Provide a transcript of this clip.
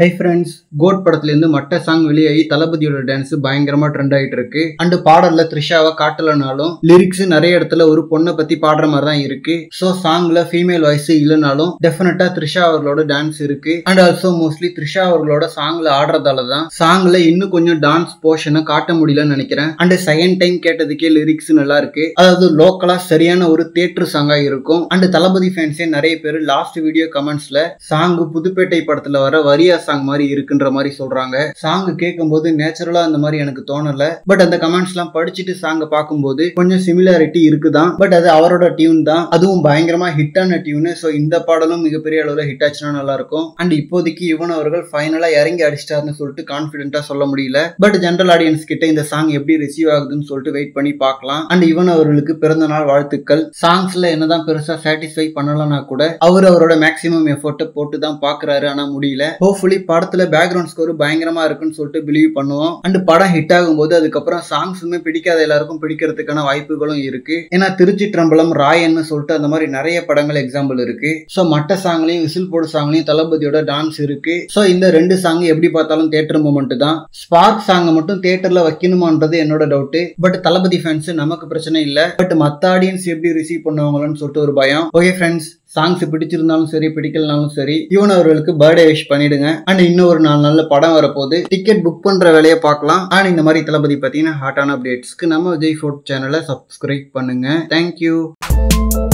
hi friends code படத்துலேருந்து மட்ட song வெளியாகி தளபதியோட டான்ஸ் பயங்கரமா ட்ரெண்ட் ஆயிட்டு இருக்கு அண்ட் பாடல்ல த்ரிஷாவை காட்டலனாலும் லிரிக்ஸ் நிறைய இடத்துல ஒரு பொண்ணை பத்தி பாடுற மாதிரி தான் இருக்கு ஸோ சாங்ல ஃபீமேல் வாய்ஸ் இல்லைனாலும் டெஃபினட்டா த்ரிஷா அவர்களோட டான்ஸ் இருக்கு அண்ட் ஆல்சோ மோஸ்ட்லி த்ரிஷா அவர்களோட சாங்ல ஆடுறதால தான் சாங்ல இன்னும் கொஞ்சம் டான்ஸ் போர்ஷனை காட்ட முடியலன்னு நினைக்கிறேன் அண்ட் செகண்ட் டைம் கேட்டதுக்கே லிரிக்ஸ் நல்லா இருக்கு அதாவது லோக்கலா சரியான ஒரு தேட்டர் சாங்கா இருக்கும் அண்ட் தளபதி ஃபேன்ஸே நிறைய பேர் லாஸ்ட் வீடியோ கமெண்ட்ஸ்ல சாங் புதுப்பேட்டை படத்துல வர வரியா சாங் மாதிரி இருக்குன்ற மாதிரி சொல்றாங்க சாங் கேட்கும்போது நேச்சுரலா அந்த மாதிரி எனக்கு தோணல பட் அந்த கமெண்ட்ஸ் எல்லாம் படிச்சுட்டு சாங்க பார்க்கும்போது கொஞ்சம் சிமிலாரிட்டி இருக்குதான் பட் அது அவரோட டியூன் தான் அதுவும் பயங்கரமா ஹிட்டான டியூனு ஸோ இந்த பாடலும் மிகப்பெரிய அளவில் ஹிட் ஆச்சுன்னா நல்லா இருக்கும் அண்ட் இப்போதைக்கு யுவன் அவர்கள் ஃபைனலா இறங்கி அடிச்சிட்டாருன்னு சொல்லிட்டு கான்ஃபிடென்ட்டா சொல்ல முடியல பட் ஜென்ரல் ஆடியன்ஸ் கிட்ட இந்த சாங் எப்படி ரிசீவ் ஆகுதுன்னு சொல்லிட்டு வெயிட் பண்ணி பார்க்கலாம் அண்ட் யுவன் அவர்களுக்கு பிறந்த நாள் வாழ்த்துக்கள் சாங்ஸ்ல என்னதான் பெருசா சாட்டிஸ்ஃபை பண்ணலனா கூட அவர் அவரோட மேக்ஸிமம் எஃபோர்ட்டை போட்டு தான் பாக்குறாரு ஆனா முடியல ஹோப்ஃபுல்லி படத்துல பேக்ரவுண்ட் ஸ்கோர் பயங்கரமா இருக்குன்னு சொல்லிட்டு பிலீவ் பண்ணுவோம் அண்ட் படம் ஹிட் ஆகும்போது அதுக்கப்புறம் சாங்ஸுமே பிடிக்காத எல்லாருக்கும் பிடிக்கிறதுக்கான வாய்ப்புகளும் இருக்கு ஏன்னா திருச்சி ட்ரம்பலம் ராயன்னு சொல்லிட்டு அந்த மாதிரி நிறைய படங்கள் எக்ஸாம்பிள் இருக்கு ஸோ மட்ட சாங்லையும் விசில் போடு சாங்லையும் தளபதியோட டான்ஸ் இருக்கு ஸோ இந்த ரெண்டு சாங் எப்படி பார்த்தாலும் தேட்டர் மூமெண்ட் தான் ஸ்பார்க் சாங்கை மட்டும் தேட்டர்ல வைக்கணுமான்றது என்னோட டவுட் பட் தளபதி ஃபேன்ஸ் நமக்கு பிரச்சனை இல்லை பட் மற்ற ஆடியன்ஸ் எப்படி ரிசீவ் பண்ணுவாங்களோன்னு சொல்லிட்டு ஒரு பயம் ஓகே ஃப்ரெண்ட்ஸ் சாங்ஸ் பிடிச்சிருந்தாலும் சரி பிடிக்கலனாலும் சரி இவன் அவர்களுக்கு பர்த்டே விஷ் பண்ணிடுங்க அண்ட் இன்னும் ஒரு நாலு நாள்ல படம் வரப்போகுது டிக்கெட் புக் பண்ற வேலையை பார்க்கலாம் அண்ட் இந்த மாதிரி தளபதி பார்த்தீங்கன்னா ஹாட்டான அப்டேட்ஸ்க்கு நம்ம விஜய் ஃபோர்ட் சேனலை சப்ஸ்கிரைப் பண்ணுங்க தேங்க்யூ